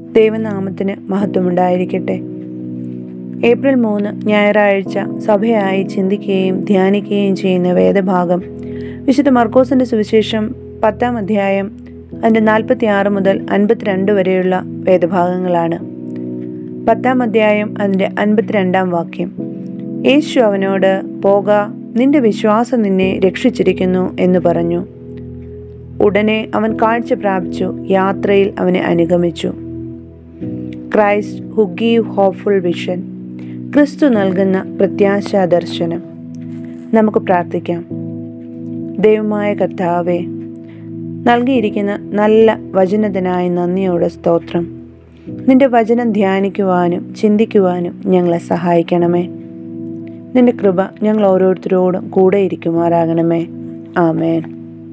ദൈവനാമത്തിന് മഹത്വമുണ്ടായിരിക്കട്ടെ ഏപ്രിൽ മൂന്ന് ഞായറാഴ്ച സഭയായി ചിന്തിക്കുകയും ധ്യാനിക്കുകയും ചെയ്യുന്ന വേദഭാഗം വിശുദ്ധ മർക്കോസിൻ്റെ സുവിശേഷം പത്താം അധ്യായം അതിൻ്റെ നാൽപ്പത്തി ആറ് മുതൽ അൻപത്തിരണ്ട് വരെയുള്ള വേദഭാഗങ്ങളാണ് പത്താം അധ്യായം അതിൻ്റെ അൻപത്തിരണ്ടാം വാക്യം യേശു അവനോട് പോക നിന്റെ വിശ്വാസം നിന്നെ രക്ഷിച്ചിരിക്കുന്നു എന്ന് പറഞ്ഞു ഉടനെ അവൻ കാഴ്ച പ്രാപിച്ചു യാത്രയിൽ അവനെ അനുഗമിച്ചു Christ who give hopeful vision ക്രിസ്തു നൽകുന്ന പ്രത്യാശാ ദർശനം നമുക്ക് പ്രാർത്ഥിക്കാം ദൈവമായ കർത്താവെ നൽകിയിരിക്കുന്ന നല്ല വചനത്തിനായി നന്ദിയോടെ സ്തോത്രം നിന്റെ വചനം ധ്യാനിക്കുവാനും ചിന്തിക്കുവാനും ഞങ്ങളെ സഹായിക്കണമേ നിന്റെ കൃപ ഞങ്ങൾ ഓരോരുത്തരോടും കൂടെ ഇരിക്കുമാറാകണമേ ആമേൻ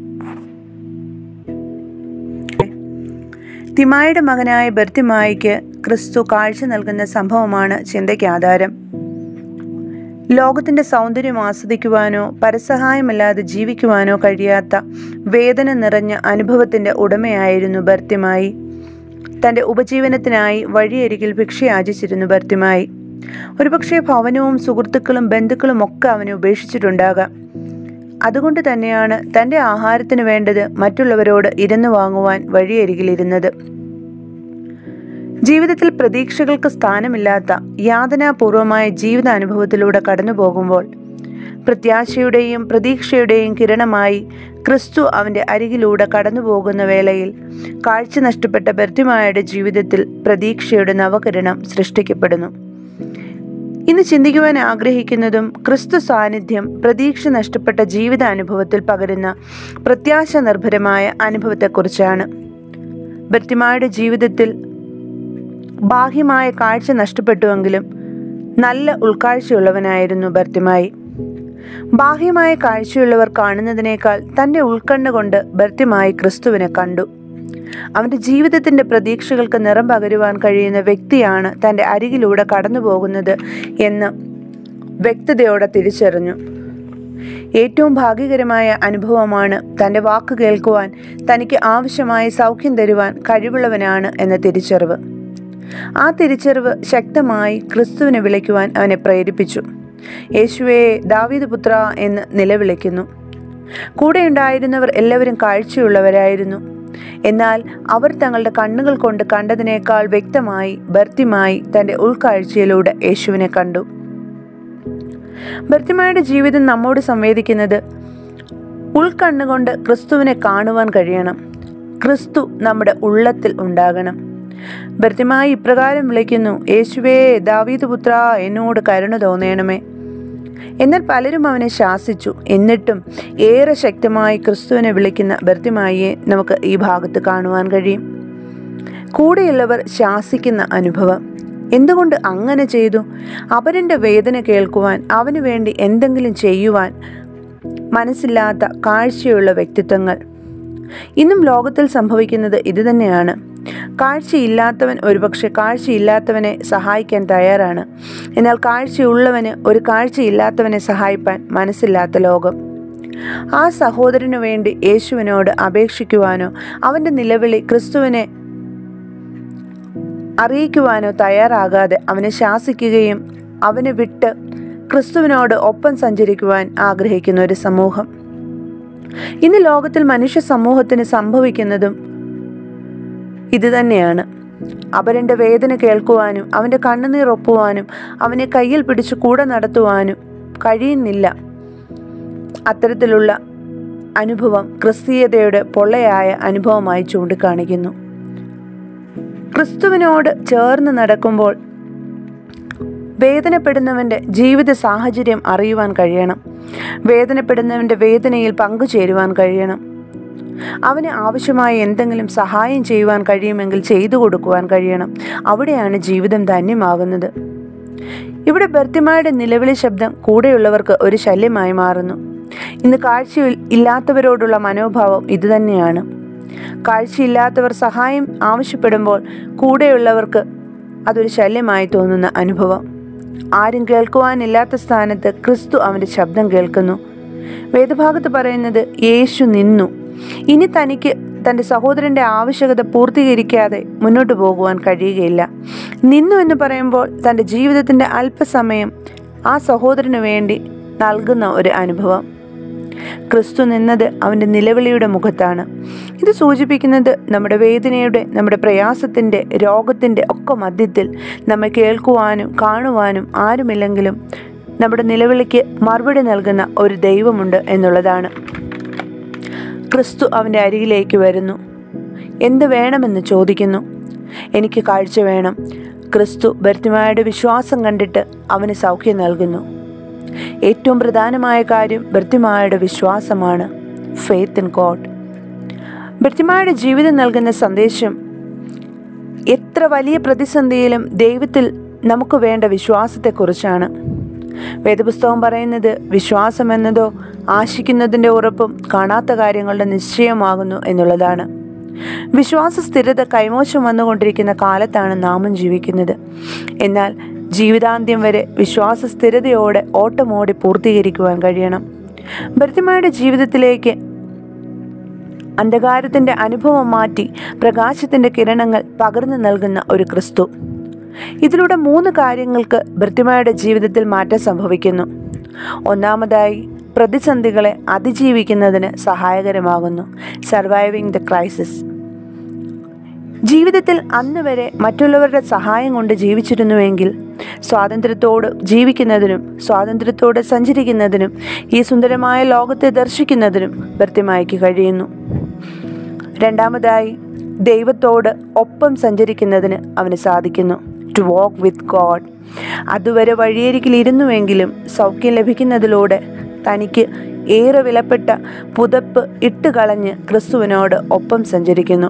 തിമായുടെ മകനായ ബർത്തിമായിക്ക് ക്രിസ്തു കാഴ്ച നൽകുന്ന സംഭവമാണ് ചിന്തയ്ക്ക് ആധാരം ലോകത്തിന്റെ സൗന്ദര്യം ആസ്വദിക്കുവാനോ പരസഹായമല്ലാതെ ജീവിക്കുവാനോ കഴിയാത്ത വേദന നിറഞ്ഞ അനുഭവത്തിന്റെ ഉടമയായിരുന്നു ബർത്തിമായി തന്റെ ഉപജീവനത്തിനായി വഴിയരികിൽ ഭിക്ഷയാചിച്ചിരുന്നു ബർത്തിമായി ഒരുപക്ഷെ ഭവനവും സുഹൃത്തുക്കളും ബന്ധുക്കളും ഒക്കെ അവനെ ഉപേക്ഷിച്ചിട്ടുണ്ടാകാം അതുകൊണ്ട് തന്നെയാണ് തൻ്റെ ആഹാരത്തിന് വേണ്ടത് മറ്റുള്ളവരോട് ഇരുന്നു വാങ്ങുവാൻ വഴിയരികിലിരുന്നത് ജീവിതത്തിൽ പ്രതീക്ഷകൾക്ക് സ്ഥാനമില്ലാത്ത യാതനാപൂർവമായ ജീവിതാനുഭവത്തിലൂടെ കടന്നു പോകുമ്പോൾ പ്രത്യാശയുടെയും പ്രതീക്ഷയുടെയും കിരണമായി ക്രിസ്തു അവൻ്റെ അരികിലൂടെ കടന്നു പോകുന്ന വേളയിൽ കാഴ്ച നഷ്ടപ്പെട്ട ബർത്തിമായുടെ ജീവിതത്തിൽ പ്രതീക്ഷയുടെ നവകിരണം സൃഷ്ടിക്കപ്പെടുന്നു ഇന്ന് ചിന്തിക്കുവാൻ ആഗ്രഹിക്കുന്നതും ക്രിസ്തു സാന്നിധ്യം പ്രതീക്ഷ നഷ്ടപ്പെട്ട ജീവിതാനുഭവത്തിൽ പകരുന്ന പ്രത്യാശ നിർഭരമായ അനുഭവത്തെക്കുറിച്ചാണ് ബർത്തിമായുടെ ജീവിതത്തിൽ ബാഹ്യമായ കാഴ്ച നഷ്ടപ്പെട്ടുവെങ്കിലും നല്ല ഉൾക്കാഴ്ചയുള്ളവനായിരുന്നു ബർത്തിമായി ബാഹ്യമായ കാഴ്ചയുള്ളവർ കാണുന്നതിനേക്കാൾ തൻ്റെ ഉൾക്കണ്ണ കൊണ്ട് ബർത്തിമായി ക്രിസ്തുവിനെ കണ്ടു അവൻ്റെ ജീവിതത്തിൻ്റെ പ്രതീക്ഷകൾക്ക് നിറം പകരുവാൻ കഴിയുന്ന വ്യക്തിയാണ് തൻ്റെ അരികിലൂടെ കടന്നു പോകുന്നത് എന്ന് വ്യക്തതയോടെ തിരിച്ചറിഞ്ഞു ഏറ്റവും ഭാഗ്യകരമായ അനുഭവമാണ് തൻ്റെ വാക്ക് കേൾക്കുവാൻ തനിക്ക് ആവശ്യമായ സൗഖ്യം തരുവാൻ കഴിവുള്ളവനാണ് എന്ന തിരിച്ചറിവ് ആ തിരിച്ചറിവ് ശക്തമായി ക്രിസ്തുവിനെ വിളിക്കുവാൻ അവനെ പ്രേരിപ്പിച്ചു യേശുവേ ദാവീദ് പുത്ര എന്ന് നിലവിളിക്കുന്നു കൂടെയുണ്ടായിരുന്നവർ എല്ലാവരും കാഴ്ചയുള്ളവരായിരുന്നു എന്നാൽ അവർ തങ്ങളുടെ കണ്ണുകൾ കൊണ്ട് കണ്ടതിനേക്കാൾ വ്യക്തമായി ഭർത്തിമായി തൻ്റെ ഉൾക്കാഴ്ചയിലൂടെ യേശുവിനെ കണ്ടു ഭർത്തിമായുടെ ജീവിതം നമ്മോട് സംവേദിക്കുന്നത് ഉൾക്കണ്ണുകൊണ്ട് ക്രിസ്തുവിനെ കാണുവാൻ കഴിയണം ക്രിസ്തു നമ്മുടെ ഉള്ളത്തിൽ ഉണ്ടാകണം ഭർത്തിമായി ഇപ്രകാരം വിളിക്കുന്നു യേശുവേ ദാവീദ് പുത്ര എന്നോട് കരുണ തോന്നണമേ എന്നാൽ പലരും അവനെ ശാസിച്ചു എന്നിട്ടും ഏറെ ശക്തമായി ക്രിസ്തുവിനെ വിളിക്കുന്ന ഭർത്തിമായിയെ നമുക്ക് ഈ ഭാഗത്ത് കാണുവാൻ കഴിയും കൂടെയുള്ളവർ ശാസിക്കുന്ന അനുഭവം എന്തുകൊണ്ട് അങ്ങനെ ചെയ്തു അവരുടെ വേദന കേൾക്കുവാൻ അവന് വേണ്ടി എന്തെങ്കിലും ചെയ്യുവാൻ മനസ്സില്ലാത്ത കാഴ്ചയുള്ള വ്യക്തിത്വങ്ങൾ ഇന്നും ലോകത്തിൽ സംഭവിക്കുന്നത് ഇതുതന്നെയാണ് കാഴ്ചയില്ലാത്തവൻ ഒരുപക്ഷെ കാഴ്ചയില്ലാത്തവനെ സഹായിക്കാൻ തയ്യാറാണ് എന്നാൽ കാഴ്ചയുള്ളവന് ഒരു കാഴ്ചയില്ലാത്തവനെ സഹായിപ്പാൻ മനസ്സില്ലാത്ത ലോകം ആ സഹോദരനു വേണ്ടി യേശുവിനോട് അപേക്ഷിക്കുവാനോ അവൻ്റെ നിലവിളി ക്രിസ്തുവിനെ അറിയിക്കുവാനോ തയ്യാറാകാതെ അവനെ ശാസിക്കുകയും അവനെ വിട്ട് ക്രിസ്തുവിനോട് ഒപ്പം സഞ്ചരിക്കുവാൻ ആഗ്രഹിക്കുന്ന ഒരു സമൂഹം ഇന്ന് ലോകത്തിൽ മനുഷ്യ സമൂഹത്തിന് സംഭവിക്കുന്നതും ഇതുതന്നെയാണ് അവരുടെ വേദന കേൾക്കുവാനും അവൻ്റെ കണ്ണുനീർ ഒപ്പുവാനും അവനെ കയ്യിൽ പിടിച്ച് കൂടെ നടത്തുവാനും കഴിയുന്നില്ല അത്തരത്തിലുള്ള അനുഭവം ക്രിസ്തീയതയുടെ പൊള്ളയായ അനുഭവമായി ചൂണ്ടിക്കാണിക്കുന്നു ക്രിസ്തുവിനോട് ചേർന്ന് നടക്കുമ്പോൾ വേദനപ്പെടുന്നവൻ്റെ ജീവിത സാഹചര്യം അറിയുവാൻ കഴിയണം വേദനപ്പെടുന്നവൻ്റെ വേദനയിൽ പങ്കുചേരുവാൻ കഴിയണം അവന് ആവശ്യമായ എന്തെങ്കിലും സഹായം ചെയ്യുവാൻ കഴിയുമെങ്കിൽ ചെയ്തു കൊടുക്കുവാൻ കഴിയണം അവിടെയാണ് ജീവിതം ധന്യമാകുന്നത് ഇവിടെ ബർത്തിമായുടെ നിലവിളി ശബ്ദം കൂടെയുള്ളവർക്ക് ഒരു ശല്യമായി മാറുന്നു ഇന്ന് കാഴ്ച ഇല്ലാത്തവരോടുള്ള മനോഭാവം ഇതുതന്നെയാണ് കാഴ്ചയില്ലാത്തവർ സഹായം ആവശ്യപ്പെടുമ്പോൾ കൂടെയുള്ളവർക്ക് അതൊരു ശല്യമായി തോന്നുന്ന അനുഭവം ആരും കേൾക്കുവാനില്ലാത്ത സ്ഥാനത്ത് ക്രിസ്തു അവൻ്റെ ശബ്ദം കേൾക്കുന്നു വേദഭാഗത്ത് പറയുന്നത് യേശു നിന്നു ഇനി തനിക്ക് തൻ്റെ സഹോദരൻ്റെ ആവശ്യകത പൂർത്തീകരിക്കാതെ മുന്നോട്ട് പോകുവാൻ കഴിയുകയില്ല നിന്നു എന്ന് പറയുമ്പോൾ തൻ്റെ ജീവിതത്തിൻ്റെ അല്പസമയം ആ സഹോദരന് വേണ്ടി നൽകുന്ന ഒരു അനുഭവം ക്രിസ്തു നിന്നത് അവൻ്റെ നിലവിളിയുടെ മുഖത്താണ് ഇത് സൂചിപ്പിക്കുന്നത് നമ്മുടെ വേദനയുടെ നമ്മുടെ പ്രയാസത്തിൻ്റെ രോഗത്തിൻ്റെ ഒക്കെ മധ്യത്തിൽ നമ്മെ കേൾക്കുവാനും കാണുവാനും ആരുമില്ലെങ്കിലും നമ്മുടെ നിലവിളിക്ക് മറുപടി നൽകുന്ന ഒരു ദൈവമുണ്ട് എന്നുള്ളതാണ് ക്രിസ്തു അവൻ്റെ അരികിലേക്ക് വരുന്നു എന്ത് വേണമെന്ന് ചോദിക്കുന്നു എനിക്ക് കാഴ്ച വേണം ക്രിസ്തു ബർത്തിമായുടെ വിശ്വാസം കണ്ടിട്ട് അവന് സൗഖ്യം നൽകുന്നു ഏറ്റവും പ്രധാനമായ കാര്യം ബർത്തിമായുടെ വിശ്വാസമാണ് ഫെയ്ത്ത് ഇൻ ഗോഡ് ബർത്തിമായുടെ ജീവിതം നൽകുന്ന സന്ദേശം എത്ര വലിയ പ്രതിസന്ധിയിലും ദൈവത്തിൽ നമുക്ക് വേണ്ട വിശ്വാസത്തെക്കുറിച്ചാണ് വേദപുസ്തകം പറയുന്നത് വിശ്വാസം എന്നതോ ആശിക്കുന്നതിൻ്റെ ഉറപ്പും കാണാത്ത കാര്യങ്ങളുടെ നിശ്ചയമാകുന്നു എന്നുള്ളതാണ് വിശ്വാസ സ്ഥിരത കൈമോശം വന്നുകൊണ്ടിരിക്കുന്ന കാലത്താണ് നാമും ജീവിക്കുന്നത് എന്നാൽ ജീവിതാന്ത്യം വരെ വിശ്വാസ സ്ഥിരതയോടെ ഓട്ടമോടി പൂർത്തീകരിക്കുവാൻ കഴിയണം ഭരതിമായുടെ ജീവിതത്തിലേക്ക് അന്ധകാരത്തിൻ്റെ അനുഭവം മാറ്റി പ്രകാശത്തിൻ്റെ കിരണങ്ങൾ പകർന്നു നൽകുന്ന ഒരു ക്രിസ്തു ഇതിലൂടെ മൂന്ന് കാര്യങ്ങൾക്ക് ഭൃത്യമായുടെ ജീവിതത്തിൽ മാറ്റം സംഭവിക്കുന്നു ഒന്നാമതായി പ്രതിസന്ധികളെ അതിജീവിക്കുന്നതിന് സഹായകരമാകുന്നു സർവൈവിങ് ദ ക്രൈസിസ് ജീവിതത്തിൽ അന്ന് വരെ മറ്റുള്ളവരുടെ സഹായം കൊണ്ട് ജീവിച്ചിരുന്നുവെങ്കിൽ സ്വാതന്ത്ര്യത്തോട് ജീവിക്കുന്നതിനും സ്വാതന്ത്ര്യത്തോടെ സഞ്ചരിക്കുന്നതിനും ഈ സുന്ദരമായ ലോകത്തെ ദർശിക്കുന്നതിനും ഭർത്യമായിക്ക് കഴിയുന്നു രണ്ടാമതായി ദൈവത്തോട് ഒപ്പം സഞ്ചരിക്കുന്നതിന് അവന് സാധിക്കുന്നു ടു വാക്ക് വിത്ത് ഗോഡ് അതുവരെ വഴിയരികിൽ ഇരുന്നുവെങ്കിലും സൗഖ്യം ലഭിക്കുന്നതിലൂടെ തനിക്ക് ഏറെ വിലപ്പെട്ട പുതപ്പ് ഇട്ടുകളഞ്ഞ് ക്രിസ്തുവിനോട് ഒപ്പം സഞ്ചരിക്കുന്നു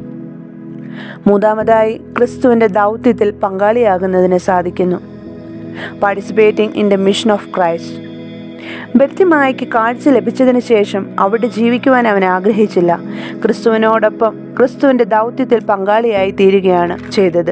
മൂന്നാമതായി ക്രിസ്തുവിൻ്റെ ദൗത്യത്തിൽ പങ്കാളിയാകുന്നതിന് സാധിക്കുന്നു participating in the mission of Christ ബർത്തിമായ്ക്ക് കാഴ്ച ലഭിച്ചതിന് ശേഷം അവിടെ ജീവിക്കുവാൻ അവൻ ആഗ്രഹിച്ചില്ല ക്രിസ്തുവിനോടൊപ്പം ക്രിസ്തുവിൻ്റെ ദൗത്യത്തിൽ പങ്കാളിയായി തീരുകയാണ് ചെയ്തത്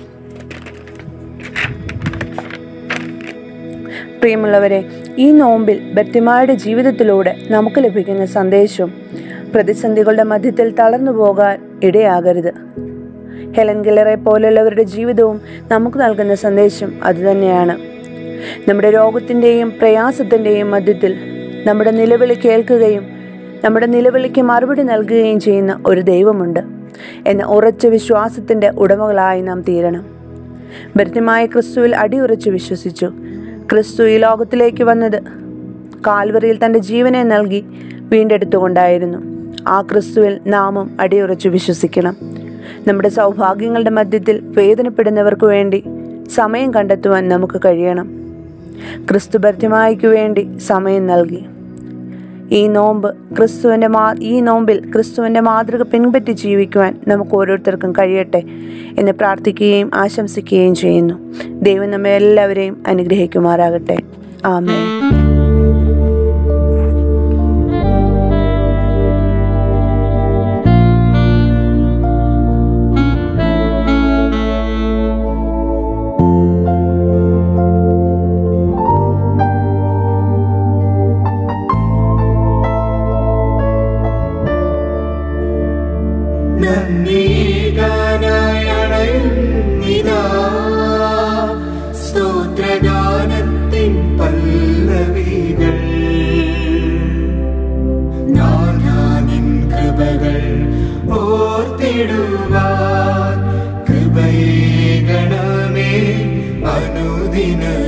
പ്രിയമുള്ളവരെ ഈ നോമ്പിൽ ബർത്തിമായുടെ ജീവിതത്തിലൂടെ നമുക്ക് ലഭിക്കുന്ന സന്ദേശം പ്രതിസന്ധികളുടെ മധ്യത്തിൽ തളർന്നു പോകാൻ ഇടയാകരുത് ഹെലൻ ഗില്ലറെ പോലുള്ളവരുടെ ജീവിതവും നമുക്ക് നൽകുന്ന സന്ദേശം അതുതന്നെയാണ് നമ്മുടെ രോഗത്തിൻ്റെയും പ്രയാസത്തിൻ്റെയും മധ്യത്തിൽ നമ്മുടെ നിലവിളി കേൾക്കുകയും നമ്മുടെ നിലവിളിക്ക് മറുപടി നൽകുകയും ചെയ്യുന്ന ഒരു ദൈവമുണ്ട് എന്ന ഉറച്ച വിശ്വാസത്തിൻ്റെ ഉടമകളായി നാം തീരണം ഭരത്യമായ ക്രിസ്തുവിൽ അടിയുറച്ച് വിശ്വസിച്ചു ക്രിസ്തു ഈ ലോകത്തിലേക്ക് വന്നത് കാൽവറിയിൽ തൻ്റെ ജീവനെ നൽകി വീണ്ടെടുത്തുകൊണ്ടായിരുന്നു ആ ക്രിസ്തുവിൽ നാമും അടിയുറച്ച് വിശ്വസിക്കണം നമ്മുടെ സൗഭാഗ്യങ്ങളുടെ മധ്യത്തിൽ വേദനപ്പെടുന്നവർക്ക് വേണ്ടി സമയം കണ്ടെത്തുവാൻ നമുക്ക് കഴിയണം ക്രിസ്തു ഭർത്യമായിക്ക് വേണ്ടി സമയം നൽകി ഈ നോമ്പ് ക്രിസ്തുവിൻ്റെ മാ ഈ നോമ്പിൽ ക്രിസ്തുവിൻ്റെ മാതൃക പിൻപറ്റി ജീവിക്കുവാൻ നമുക്ക് ഓരോരുത്തർക്കും കഴിയട്ടെ എന്ന് പ്രാർത്ഥിക്കുകയും ആശംസിക്കുകയും ചെയ്യുന്നു ദൈവം നമ്മെ എല്ലാവരെയും അനുഗ്രഹിക്കുമാറാകട്ടെ ആമേ നന്ദിഗാനായണയുന്നിതാ സ്തോത്രഗാനത്തിൻ പല്ലവികൾ നാനാനിൻ കൃപകൾ ഓർത്തിടുവാൻ കൃപയേകണമേ അനുദിനവും